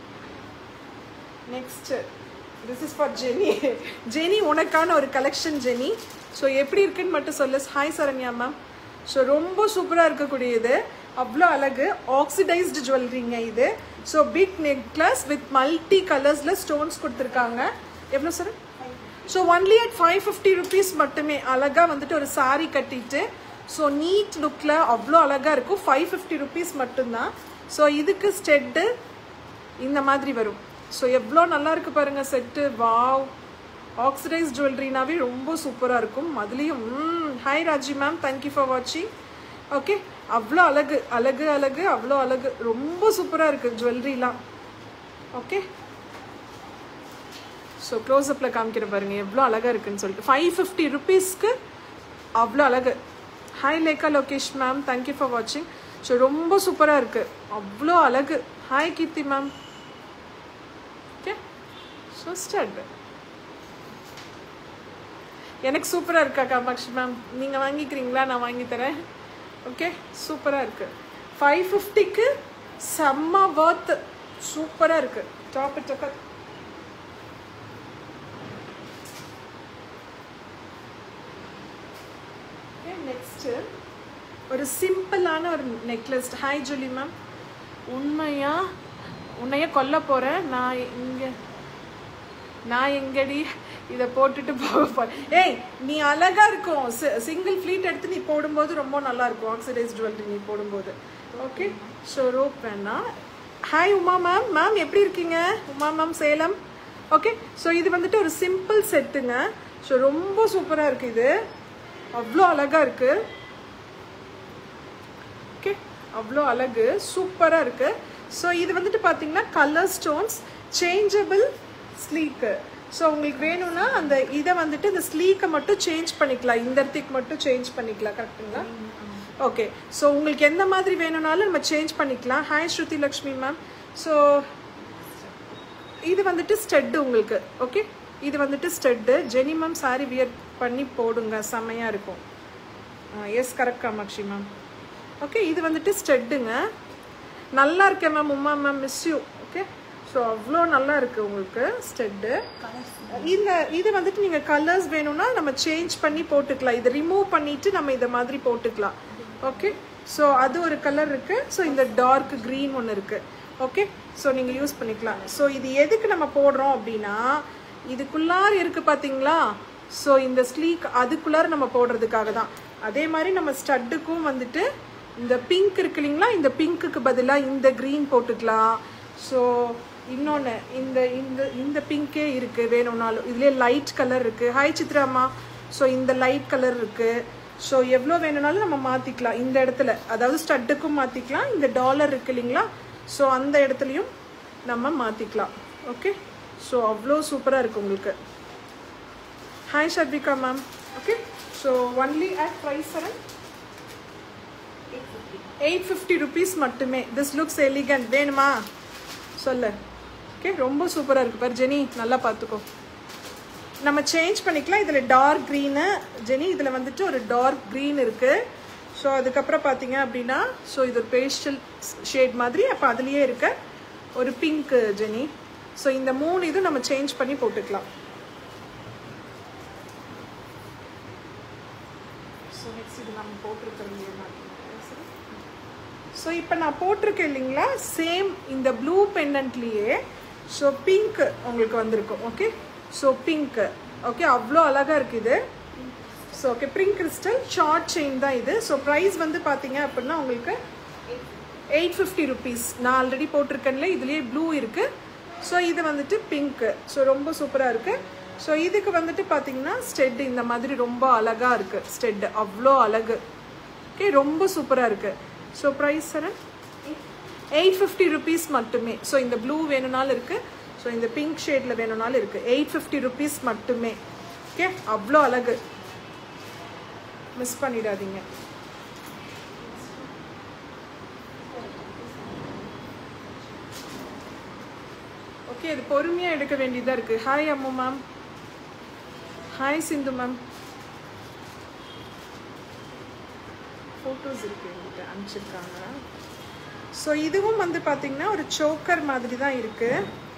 next this is for Jenny Jenny உனக்கான ஒரு கலெக்ஷன் ஜெனி ஸோ எப்படி இருக்குன்னு மட்டும் சொல்லு ஹாய் சரண்யா மேம் ஸோ ரொம்ப சூப்பராக இருக்கக்கூடியது அவ்வளோ அழகு ஆக்சிடைஸ்டு ஜுவல்லரிங்க இது so big necklace with multi கலர்ஸில் ஸ்டோன்ஸ் கொடுத்துருக்காங்க எவ்வளோ sir so only at five fifty rupees மட்டுமே அழகாக வந்துட்டு ஒரு சாரி கட்டிட்டு ஸோ நீட் லுக்கில் அவ்வளோ அழகாக இருக்கும் ஃபைவ் ஃபிஃப்டி ருபீஸ் மட்டும்தான் ஸோ இதுக்கு ஸ்டெட்டு இந்த மாதிரி வரும் ஸோ எவ்வளோ நல்லா இருக்கு பாருங்க செட்டு வாவ் ஆக்சிடைஸ் ஜுவல்லரினாவே ரொம்ப சூப்பராக இருக்கும் அதுலேயும் hi Raji ma'am thank you for வாட்சிங் ஓகே அவ்வளோ அழகு அழகு அழகு அவ்வளோ அழகு ரொம்ப சூப்பராக இருக்குது ஜுவல்லரிலாம் ஓகே ஸோ க்ளோஸ்அப்பில் காமிக்கிற பாருங்க எவ்வளோ அழகாக இருக்குன்னு சொல்லிட்டு ஃபைவ் ஃபிஃப்டி ருபீஸ்க்கு அவ்வளோ அழகு hi Lekha Lokesh ma'am thank you for வாட்சிங் ஸோ ரொம்ப சூப்பராக இருக்குது அவ்வளோ அழகு hi Keerthi ma'am okay so start எனக்கு சூப்பராக இருக்கா காமாட்சி மேம் நீங்கள் வாங்கிக்கிறீங்களா நான் வாங்கி தரேன் ஓகே சூப்பராக இருக்குது ஃபைவ் ஃபிஃப்டிக்கு செம்ம ஒர்த் சூப்பராக இருக்குது டாப் டக்கர் நெக்ஸ்ட்டு ஒரு சிம்பிளான ஒரு நெக்லஸ் ஹாய் ஜூலி மேம் உண்மையா உன்னைய கொல்ல போகிறேன் நான் இங்கே நான் எங்கடி இதை போட்டுட்டு போக போறேன் ஏய் நீ அழகா இருக்கும் சிங்கிள் ஃப்ளீட் எடுத்து நீ போடும்போது ரொம்ப நல்லா இருக்கும் ஆக்சிடைஸ் ஜுவல்லரி நீ போடும்போது ஓகே ஸோ ரோப் வேணாம் ஹாய் உமா மேம் மேம் எப்படி இருக்கீங்க Uma ma'am Salem okay so இது வந்துட்டு ஒரு சிம்பிள் செட்டுங்க ஸோ ரொம்ப சூப்பராக இருக்குது இது அவ்வளோ அழகாக இருக்குது ஓகே அவ்வளோ அழகு சூப்பராக இருக்குது ஸோ இது வந்துட்டு பார்த்தீங்கன்னா colour stones changeable sleek so உங்களுக்கு வேணும்னா அந்த இதை வந்துட்டு இந்த ஸ்லீக்கை மட்டும் சேஞ்ச் பண்ணிக்கலாம் இந்த இடத்துக்கு மட்டும் சேஞ்ச் பண்ணிக்கலாம் கரெக்டுங்களா ஓகே ஸோ உங்களுக்கு எந்த மாதிரி வேணும்னாலும் நம்ம சேஞ்ச் பண்ணிக்கலாம் hi Shruti Lakshmi ma'am so இது வந்துட்டு ஸ்டெட்டு உங்களுக்கு ஓகே இது வந்துட்டு ஸ்டெட்டு ஜெனிமம் சாரி வியர் பண்ணி போடுங்க செம்மையாக இருக்கும் yes correct Kamatchi ma'am okay இது வந்துட்டு ஸ்டெட்டுங்க நல்லா இருக்கேன் ma'am Uma ma'am miss you okay so அவ்வளோ நல்லா இருக்குது உங்களுக்கு ஸ்டெட்டு இந்த இது வந்துட்டு நீங்கள் கலர்ஸ் வேணும்னா நம்ம சேஞ்ச் பண்ணி போட்டுக்கலாம் இதை ரிமூவ் பண்ணிட்டு நம்ம இதை மாதிரி போட்டுக்கலாம் ஓகே ஸோ அது ஒரு கலர் இருக்கு ஸோ இந்த டார்க் க்ரீன் ஒன்று இருக்கு ஓகே ஸோ நீங்கள் யூஸ் பண்ணிக்கலாம் ஸோ இது எதுக்கு நம்ம போடுறோம் அப்படின்னா இதுக்குள்ளார இருக்கு பார்த்தீங்களா ஸோ இந்த ஸ்லீக் அதுக்குள்ளார நம்ம போடுறதுக்காக தான் அதே மாதிரி நம்ம ஸ்டட்டுக்கும் வந்துட்டு இந்த பிங்க் இருக்கு இல்லைங்களா இந்த பிங்க்குக்கு பதிலாக இந்த க்ரீன் போட்டுக்கலாம் ஸோ இன்னொன்று இந்த இந்த இந்த பிங்கே இருக்கு வேணும்னாலும் இதுலேயே லைட் கலர் இருக்கு ஹாய் சித்ராமா ஸோ இந்த லைட் கலர் இருக்கு ஸோ எவ்வளோ வேணும்னாலும் நம்ம மாற்றிக்கலாம் இந்த இடத்துல அதாவது ஸ்டட்டுக்கும் மாற்றிக்கலாம் இந்த டாலர் இருக்கு இல்லைங்களா ஸோ அந்த இடத்துலையும் நம்ம மாற்றிக்கலாம் ஓகே ஸோ அவ்வளோ சூப்பராக இருக்கு உங்களுக்கு hi Sharvika ma'am okay so only at price seven eight fifty rupees மட்டுமே திஸ் லுக்ஸ் எலிகன்ட் வேணுமா சொல்லு ஓகே ரொம்ப சூப்பராக இருக்குது பாரு ஜெனி நல்லா பார்த்துக்கோ நம்ம சேஞ்ச் பண்ணிக்கலாம் இதில் டார்க் க்ரீனு ஜெனி இதில் வந்துட்டு ஒரு டார்க் க்ரீன் இருக்குது ஸோ அதுக்கப்புறம் பார்த்தீங்க அப்படின்னா ஸோ இது ஒரு பேஸ்டல் ஷேட் மாதிரி அப்போ அதுலேயே இருக்க ஒரு பிங்க் ஜெனி ஸோ இந்த மூணு இதுவும் நம்ம சேஞ்ச் பண்ணி போட்டுக்கலாம் ஸோ நெக்ஸ்ட் இது நம்ம போட்டிருக்கிறது ஸோ இப்போ நான் போட்டிருக்கேன் இல்லைங்களா சேம் இந்த ப்ளூ பெண்டன்ட்லேயே ஸோ பிங்க் உங்களுக்கு வந்திருக்கும் ஓகே ஸோ பிங்க் ஓகே அவ்வளோ அழகாக இருக்குது so okay pink crystal short chain தான் இது ஸோ ப்ரைஸ் வந்து பார்த்தீங்க அப்படின்னா உங்களுக்கு எயிட் ஃபிஃப்டி ருபீஸ் நான் ஆல்ரெடி போட்டிருக்கேன்ல இதுலேயே ப்ளூ இருக்குது ஸோ இது வந்துட்டு பிங்க்கு ஸோ ரொம்ப சூப்பராக இருக்குது ஸோ இதுக்கு வந்துட்டு பார்த்தீங்கன்னா ஸ்டெட் இந்த மாதிரி ரொம்ப அழகாக இருக்குது ஸ்டெட் அவ்வளோ அழகு ஓகே ரொம்ப சூப்பராக இருக்குது ஸோ ப்ரைஸ் சரண் எயிட் ஃபிஃப்டி ருபீஸ் மட்டுமே ஸோ இந்த ப்ளூ வேணும்னாலும் இருக்குது ஸோ இந்த பிங்க் ஷேடில் வேணும்னாலும் இருக்குது எயிட் ஃபிஃப்டி ருபீஸ் மட்டுமே ஓகே அவ்வளோ அழகு மிஸ் பண்ணிடாதீங்க ஓகே இது பொறுமையாக எடுக்க வேண்டியதாக இருக்குது hi Ammu ma'am hi Sindhu ma'am photos இருக்கு என்கிட்ட அனுப்பிச்சிருக்காங்க ஸோ இதுவும் வந்து பார்த்தீங்கன்னா ஒரு சோக்கர் மாதிரி தான் இருக்கு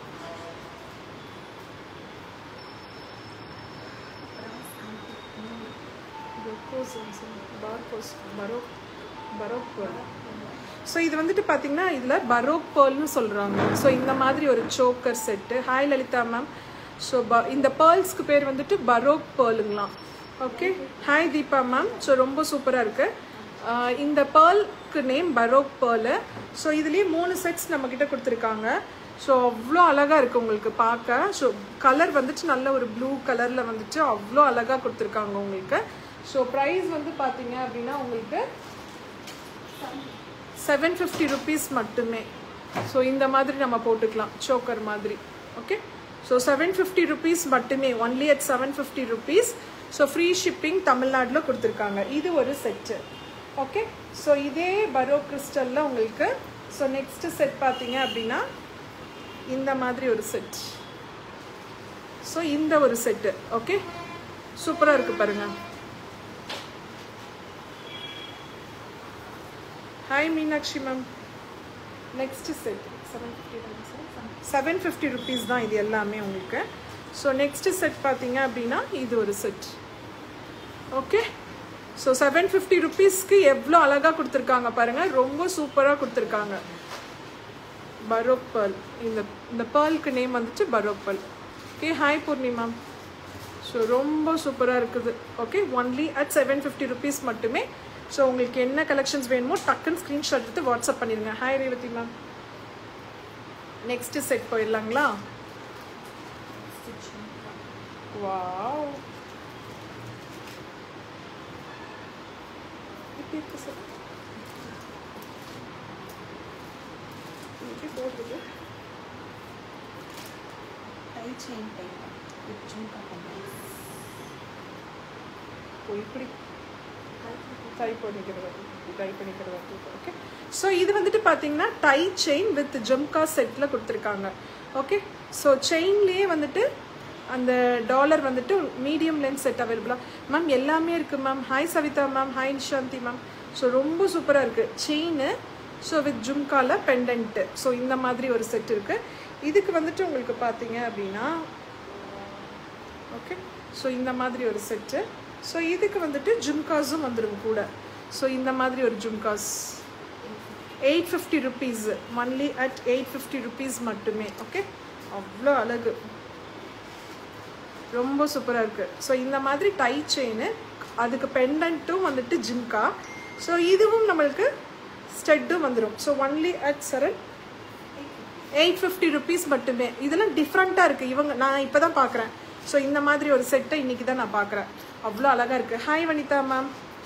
ஸோ இது வந்துட்டு பார்த்தீங்கன்னா இதில் பரோக் பேர்ல்னு சொல்கிறாங்க ஸோ இந்த மாதிரி ஒரு choker set hi Lalitha ma'am so ப இந்த பேர்ல்ஸ்க்கு பேர் வந்துட்டு பரோக் பேர்லுங்களாம் okay hi Deepa ma'am so ரொம்ப சூப்பராக இருக்குது இந்த பேர்லுக்கு நேம் பரோக் பேர்லு ஸோ இதுலேயே மூணு செட்ஸ் நம்மக்கிட்ட கொடுத்துருக்காங்க ஸோ அவ்வளோ அழகாக இருக்குது உங்களுக்கு பார்க்க ஸோ கலர் வந்துட்டு நல்ல ஒரு ப்ளூ கலரில் வந்துட்டு அவ்வளோ அழகாக கொடுத்துருக்காங்க உங்களுக்கு ஸோ ப்ரைஸ் வந்து பார்த்தீங்க அப்படின்னா உங்களுக்கு செவன் ஃபிஃப்டி ருபீஸ் மட்டுமே ஸோ இந்த மாதிரி நம்ம போட்டுக்கலாம் சோக்கர் மாதிரி okay so seven fifty rupees மட்டுமே only at seven fifty rupees so free shipping தமிழ்நாட்டில் கொடுத்துருக்காங்க இது ஒரு செட்டு ஓகே ஸோ இதே பரோ கிறிஸ்டலில் உங்களுக்கு ஸோ நெக்ஸ்ட் செட் பார்த்தீங்க அப்படின்னா இந்த மாதிரி ஒரு செட் ஸோ இந்த ஒரு செட்டு ஓகே சூப்பராக இருக்குது பாருங்கள் hi Meenakshi ma'am next set seven fifty seven fifty rupees தான் இது எல்லாமே உங்களுக்கு ஸோ நெக்ஸ்ட் செட் பார்த்தீங்க அப்படின்னா இது ஒரு set okay so seven fifty ருபீஸ்க்கு எவ்வளோ அழகாக கொடுத்துருக்காங்க பாருங்கள் ரொம்ப சூப்பராக கொடுத்துருக்காங்க பரோக் பேர்ல் இந்த இந்த பேர்லுக்கு நேம் வந்துட்டு baroque pearl okay hi Poornima so ரொம்ப சூப்பராக இருக்குது okay only at seven fifty rupees மட்டுமே ஸோ உங்களுக்கு என்ன கலெக்ஷன்ஸ் வேணுமோ டக்குன்னு ஸ்க்ரீன்ஷாட் எடுத்து வாட்ஸ்அப் பண்ணிடுங்க hi Revathi ma'am next set போயிடலாங்களா வாவ் இப்படி இருக்கு சார் எப்படி போடுறது tie chain type with jhumka companies oh இப்படி டை பண்ணிக்கிறது டை பண்ணிக்கிறது ஓகே ஸோ இது வந்துட்டு பார்த்தீங்கன்னா டை செயின் வித் ஜம்கா செட்டில் கொடுத்துருக்காங்க ஓகே ஸோ செயின்லேயே வந்துட்டு அந்த டாலர் வந்துட்டு மீடியம் லென்த் செட் அவைலபிளா மேம் எல்லாமே இருக்குது ma'am hi Savitha ma'am hi Nishanthi ma'am so ரொம்ப சூப்பராக இருக்குது செயின் ஸோ வித் ஜும்கால பெண்டன்ட்டு ஸோ இந்த மாதிரி ஒரு செட் இருக்குது இதுக்கு வந்துட்டு உங்களுக்கு பார்த்தீங்க அப்படின்னா ஓகே ஸோ இந்த மாதிரி ஒரு செட்டு ஸோ இதுக்கு வந்துட்டு ஜும்காஸும் வந்துடும் கூட ஸோ இந்த மாதிரி ஒரு jhumkas eight fifty rupees only at eight fifty rupees மட்டுமே ஓகே அவ்வளோ அழகு ரொம்ப சூப்பராக இருக்குது ஸோ இந்த மாதிரி டை செயின் அதுக்கு பெண்டன்ட்டும் வந்துட்டு ஜிம்கா ஸோ இதுவும் நம்மளுக்கு ஸ்டெட்டும் வந்துடும் ஸோ ஒன்லி அட் சரண் எயிட் ஃபிஃப்டி ருபீஸ் மட்டுமே இதெல்லாம் டிஃப்ரெண்ட்டாக இருக்குது இவங்க நான் இப்போ தான் பார்க்குறேன் ஸோ இந்த மாதிரி ஒரு செட்டை இன்னைக்கு தான் நான் பார்க்குறேன் அவ்வளோ அழகாக இருக்குது hi Vanitha ma'am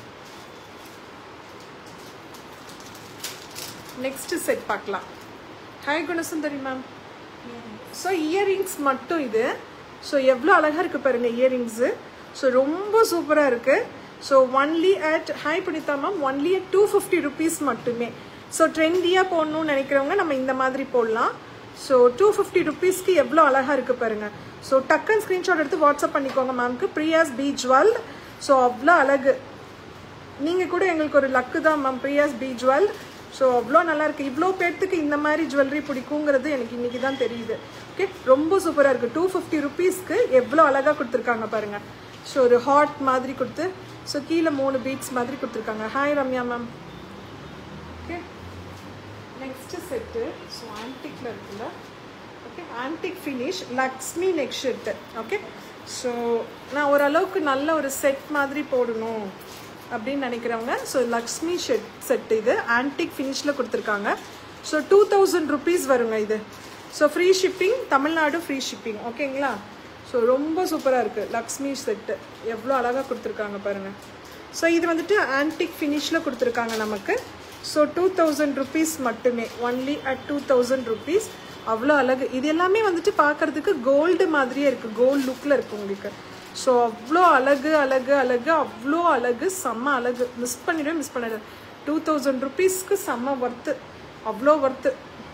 next set பார்க்கலாம் hi Gunasundari ma'am so earrings மட்டும் இது ஸோ எவ்வளோ அழகாக இருக்குது பாருங்கள் இயரிங்ஸு ஸோ ரொம்ப சூப்பராக இருக்குது so only at hi Punitha ma'am only at two fifty rupees மட்டுமே ஸோ ட்ரெண்டியாக போடணும்னு நினைக்கிறவங்க நம்ம இந்த மாதிரி போடலாம் ஸோ டூ ஃபிஃப்டி ருபீஸ்க்கு எவ்வளோ அழகாக இருக்குது பாருங்கள் ஸோ டக்குன்னு ஸ்க்ரீன்ஷாட் எடுத்து வாட்ஸ்அப் பண்ணிக்கோங்க மேம்க்கு பிரியாஸ் பீச் வேர்ல்ட் ஸோ அவ்வளோ அழகு நீங்கள் கூட எங்களுக்கு ஒரு லக்கு தான் ma'am Priya's B jewel so அவ்வளோ நல்லா இருக்கு இவ்வளோ பேர்த்துக்கு இந்த மாதிரி ஜுவல்லரி பிடிக்குங்கிறது எனக்கு இன்னைக்கு தான் தெரியுது ஓகே ரொம்ப சூப்பராக இருக்குது டூ ஃபிஃப்டி ருபீஸ்க்கு எவ்வளோ அழகாக கொடுத்துருக்காங்க பாருங்க ஸோ ஒரு ஹாட் மாதிரி கொடுத்து ஸோ கீழே மூணு பீட்ஸ் மாதிரி கொடுத்துருக்காங்க hi Ramya ma'am okay next set so ஆன்டிக்ல இருக்குல்ல okay antique finish Lakshmi neck set okay so நான் ஓரளவுக்கு நல்ல ஒரு செட் மாதிரி போடணும் அப்படின்னு நினைக்கிறவங்க ஸோ லக்ஷ்மி ஷெட் செட் இது ஆன்டிக் ஃபினிஷில் கொடுத்துருக்காங்க ஸோ டூ தௌசண்ட் ருபீஸ் வருங்க இது so free shipping Tamil Nadu free shipping ஓகேங்களா ஸோ ரொம்ப சூப்பராக இருக்குது லக்ஷ்மி செட்டு எவ்வளோ அழகாக கொடுத்துருக்காங்க பாருங்கள் ஸோ இது வந்துட்டு ஆன்டிக் ஃபினிஷில் கொடுத்துருக்காங்க நமக்கு ஸோ டூ தௌசண்ட் ருபீஸ் மட்டுமே only at two thousand rupees அவ்வளோ அழகு இது எல்லாமே வந்துட்டு பார்க்கறதுக்கு கோல்டு மாதிரியே இருக்குது கோல்டு லுக்கில் இருக்குது உங்களுக்கு ஸோ அவ்வளோ அழகு அழகு அழகு அவ்வளோ அழகு செம்ம அழகு மிஸ் பண்ணிடவே மிஸ் பண்ணிடு டூ தௌசண்ட் ருபீஸ்க்கு செம்ம ஒர்த்து அவ்வளோ ஒர்த்து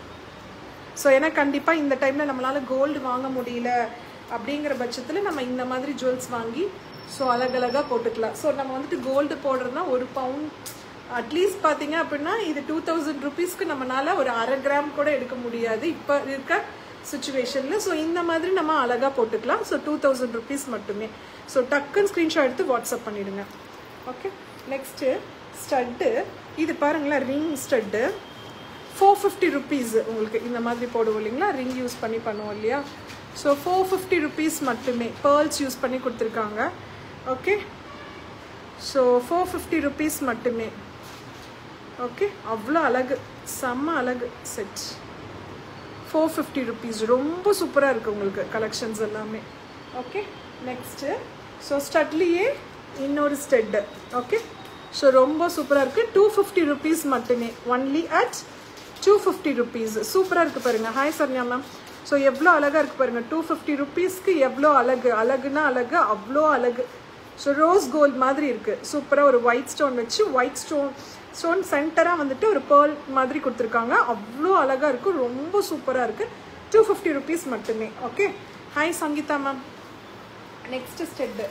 ஸோ ஏன்னா கண்டிப்பாக இந்த டைமில் நம்மளால் கோல்டு வாங்க முடியல அப்படிங்கிற பட்சத்தில் நம்ம இந்த மாதிரி ஜுவல்ஸ் வாங்கி ஸோ அழகழகாக போட்டுக்கலாம் ஸோ நம்ம வந்துட்டு கோல்டு போடுறதுனா ஒரு பவுண்ட் அட்லீஸ்ட் பார்த்தீங்க அப்படின்னா இது டூ தௌசண்ட் ருபீஸ்க்கு நம்மளால ஒரு அரை கிராம் கூட எடுக்க முடியாது இப்போ இருக்க சுச்சுவேஷனில் ஸோ இந்த மாதிரி நம்ம அழகாக போட்டுக்கலாம் ஸோ டூ தௌசண்ட் ருபீஸ் மட்டுமே ஸோ டக்குன்னு ஸ்க்ரீன்ஷாட் எடுத்து வாட்ஸ்அப் பண்ணிடுங்க ஓகே நெக்ஸ்ட்டு ஸ்டட்டு இது பாருங்களேன் ring stud four fifty rupees உங்களுக்கு இந்த மாதிரி போடுவோம் இல்லைங்களா ரிங் யூஸ் பண்ணி பண்ணுவோம் இல்லையா ஸோ ஃபோர் ஃபிஃப்டி ருபீஸ் மட்டுமே பேர்ல்ஸ் யூஸ் பண்ணி கொடுத்துருக்காங்க okay so four fifty rupees மட்டுமே ஓகே அவ்வளோ அழகு செம்ம அழகு செட் ஃபோர் ஃபிஃப்டி ருபீஸ் ரொம்ப சூப்பராக இருக்குது உங்களுக்கு கலெக்ஷன்ஸ் எல்லாமே ஓகே நெக்ஸ்ட்டு ஸோ ஸ்டட்லேயே இன்னொரு ஸ்டெட்டு ஓகே ஸோ ரொம்ப சூப்பராக இருக்குது டூ ஃபிஃப்டி ருபீஸ் மட்டுமே only at two fifty rupees சூப்பராக இருக்குது பாருங்கள் ஹாய் சர்யா மேம் ஸோ எவ்வளோ அழகாக இருக்குது பாருங்கள் டூ ஃபிஃப்டி ருபீஸ்க்கு எவ்வளோ அழகு அழகுனா அழகு அவ்வளோ அழகு ஸோ ரோஸ் கோல்ட் மாதிரி இருக்குது சூப்பராக ஒரு ஒயிட் ஸ்டோன் வச்சு ஒயிட் ஸ்டோன் ஸ்டோன் சென்டராக வந்துட்டு ஒரு பேர்ல் மாதிரி கொடுத்துருக்காங்க அவ்வளோ அழகாக இருக்கும் ரொம்ப சூப்பராக இருக்குது டூ ஃபிஃப்டி ருபீஸ் மட்டுமே okay hi Sangeetha ma'am next stud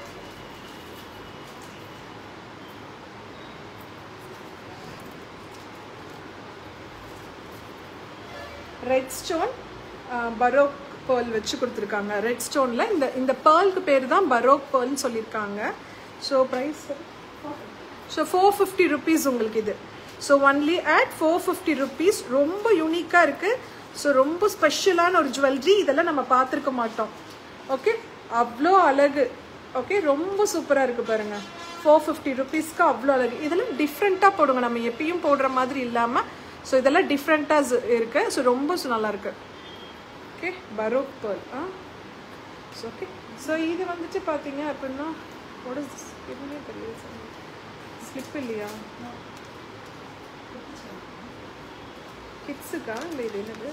red stone baroque pearl வச்சு கொடுத்துருக்காங்க ரெட் ஸ்டோனில் இந்த இந்த பேர்லுக்கு பேர் தான் பரோக் பேர்ல்னு சொல்லியிருக்காங்க so price so four fifty rupees உங்களுக்கு இது so only at four fifty rupees ரொம்ப யூனிக்காக இருக்குது ஸோ ரொம்ப ஸ்பெஷலான ஒரு ஜுவல்லரி இதெல்லாம் நம்ம பார்த்துருக்க மாட்டோம் ஓகே அவ்வளோ அழகு ஓகே ரொம்ப சூப்பராக இருக்குது பாருங்கள் ஃபோர் ஃபிஃப்டி ருபீஸ்க்கு அவ்வளோ அழகு இதெல்லாம் டிஃப்ரெண்ட்டாக போடுங்க நம்ம எப்பயும் போடுற மாதிரி இல்லாமல் ஸோ இதெல்லாம் டிஃப்ரெண்ட்டாக இருக்கு ஸோ ரொம்ப சு- நல்லா இருக்கு okay baroque pearl ah so okay so இது வந்துட்டு பார்த்தீங்க அப்படின்னா what is this? எதுவுமே தெரியல ஸ்லிப் இல்லையா கிட்ஸுக்கா இல்லை இது என்னது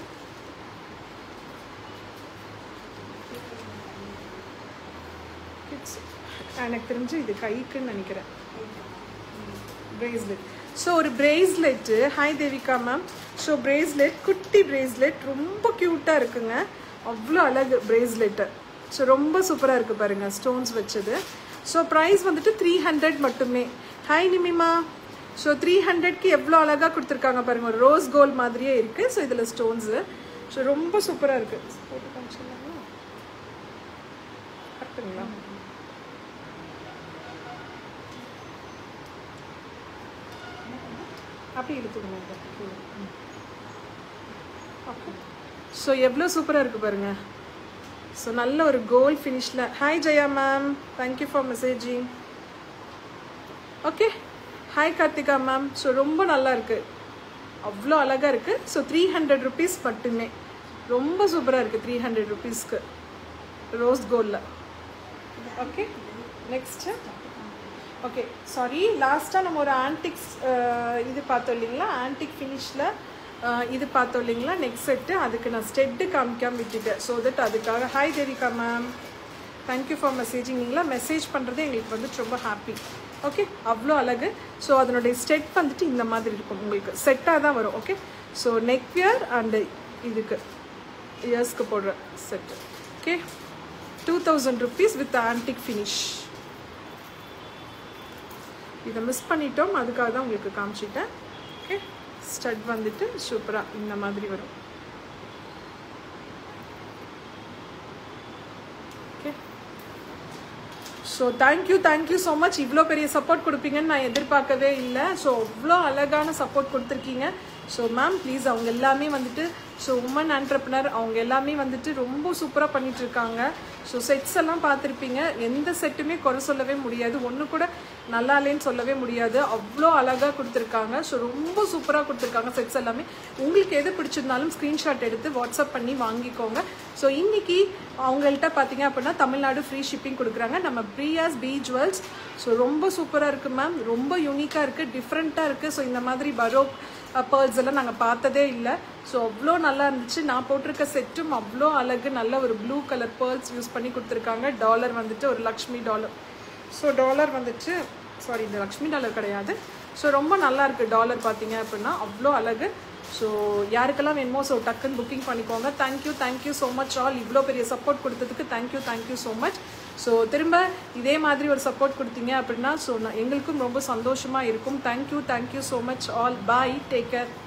கிட்ஸ் எனக்கு தெரிஞ்சு இது கைக்குன்னு நினைக்கிறேன் பிரேஸ்லெட் ஸோ ஒரு bracelet hi Devika ma'am so bracelet குட்டி பிரேஸ்லெட் ரொம்ப க்யூட்டாக இருக்குங்க அவ்வளோ அழகு பிரேஸ்லெட்டு ஸோ ரொம்ப சூப்பராக இருக்குது பாருங்கள் ஸ்டோன்ஸ் வச்சது ஸோ ப்ரைஸ் வந்துட்டு த்ரீ ஹண்ட்ரட் மட்டுமே ஹாய் நிமிமா ஸோ த்ரீ ஹண்ட்ரட்க்கு எவ்வளோ அழகாக கொடுத்துருக்காங்க பாருங்கள் ஒரு ரோஸ் கோல்ட் மாதிரியே இருக்குது ஸோ இதில் ஸ்டோன்ஸு ஸோ ரொம்ப சூப்பராக இருக்குது போட்டு காமிச்சிடலாமா கரெக்டுங்களா அப்படி எடுத்துக்கணும் ஓகே ஸோ எவ்வளோ சூப்பராக இருக்குது பாருங்க ஸோ நல்ல ஒரு கோல்ட் ஃபினிஷில் hi Jaya ma'am thank you for messaging okay hi Karthika ma'am so ரொம்ப நல்லா இருக்குது அவ்வளோ அழகாக இருக்குது ஸோ த்ரீ ஹண்ட்ரட் ருபீஸ் மட்டுமே ரொம்ப சூப்பராக இருக்குது த்ரீ ஹண்ட்ரட் ருபீஸ்க்கு ரோஸ் கோல்டில் ஓகே நெக்ஸ்ட்டு ஓகே சாரி லாஸ்ட்டாக நம்ம ஒரு ஆன்டிக்ஸ் இது பார்த்தோம் இல்லைங்களா ஆன்டிக் ஃபினிஷில் இது பார்த்தோம் இல்லைங்களா நெக்ஸ்ட் செட்டு அதுக்கு நான் ஸ்டெட்டு காமிக்காம விட்டுட்டேன் ஸோ தட் அதுக்காக hi Devika ma'am thank you for messaging நீங்களா மெசேஜ் பண்ணுறது எங்களுக்கு வந்துட்டு ரொம்ப ஹாப்பி ஓகே அவ்வளோ அழகு ஸோ அதனுடைய ஸ்டெட் வந்துட்டு இந்த மாதிரி இருக்கும் உங்களுக்கு செட்டாக தான் வரும் okay so neck wear and இதுக்கு இயர்ஸ்க்கு போடுற set okay two thousand rupees with antique finish இதை மிஸ் பண்ணிட்டோம் அதுக்காக தான் உங்களுக்கு காமிச்சிட்டேன் ஓகே ஸ்டட் வந்துட்டு சூப்பராக இந்த மாதிரி வரும் okay so thank you thank you so much இவ்வளோ பெரிய சப்போர்ட் கொடுப்பீங்கன்னு நான் எதிர்பார்க்கவே இல்லை ஸோ அவ்வளோ அழகான சப்போர்ட் கொடுத்துருக்கீங்க ஸோ மேம் ப்ளீஸ் அவங்க எல்லாமே வந்துட்டு ஸோ உமன் ஆண்டர்பனர் அவங்க எல்லாமே வந்துட்டு ரொம்ப சூப்பராக பண்ணிட்டு இருக்காங்க ஸோ செட்ஸ் எல்லாம் பார்த்துருப்பீங்க எந்த செட்டுமே குறை சொல்லவே முடியாது ஒன்று கூட நல்லா இல்லைன்னு சொல்லவே முடியாது அவ்வளோ அழகாக கொடுத்துருக்காங்க ஸோ ரொம்ப சூப்பராக கொடுத்துருக்காங்க செட்ஸ் எல்லாமே உங்களுக்கு எது பிடிச்சிருந்தாலும் ஸ்க்ரீன்ஷாட் எடுத்து வாட்ஸ்அப் பண்ணி வாங்கிக்கோங்க ஸோ இன்னைக்கு அவங்கள்ட்ட பார்த்தீங்க அப்படின்னா தமிழ்நாடு ஃப்ரீ ஷிப்பிங் கொடுக்குறாங்க நம்ம பிரியாஸ் பி ஜுவல்ஸ் ஸோ ரொம்ப சூப்பராக இருக்குது மேம் ரொம்ப யூனிக்காக இருக்குது டிஃப்ரெண்ட்டாக இருக்குது ஸோ இந்த மாதிரி பரோக் பேர்ல்ஸ் எல்லாம் நாங்கள் பார்த்ததே இல்லை ஸோ அவ்வளோ நல்லா இருந்துச்சு நான் போட்டிருக்க செட்டும் அவ்வளோ அழகு நல்ல ஒரு ப்ளூ கலர் பேர்ல்ஸ் யூஸ் பண்ணி கொடுத்துருக்காங்க டாலர் வந்துட்டு ஒரு லக்ஷ்மி டாலர் ஸோ டாலர் வந்துட்டு சாரி இந்த லக்ஷ்மி டாலர் கிடையாது ஸோ ரொம்ப நல்லா இருக்குது டாலர் பார்த்தீங்க அப்படின்னா அவ்வளோ அழகு ஸோ யாருக்கெல்லாம் வேணுமோ ஸோ டக்குன்னு புக்கிங் பண்ணிக்கோங்க thank you thank you so much all இவ்வளோ பெரிய சப்போர்ட் கொடுத்ததுக்கு thank you thank you so much so திரும்ப இதே மாதிரி ஒரு சப்போர்ட் கொடுத்தீங்க அப்படின்னா ஸோ நான் எங்களுக்கும் ரொம்ப சந்தோஷமாக இருக்கும் thank you thank you so much all bye take care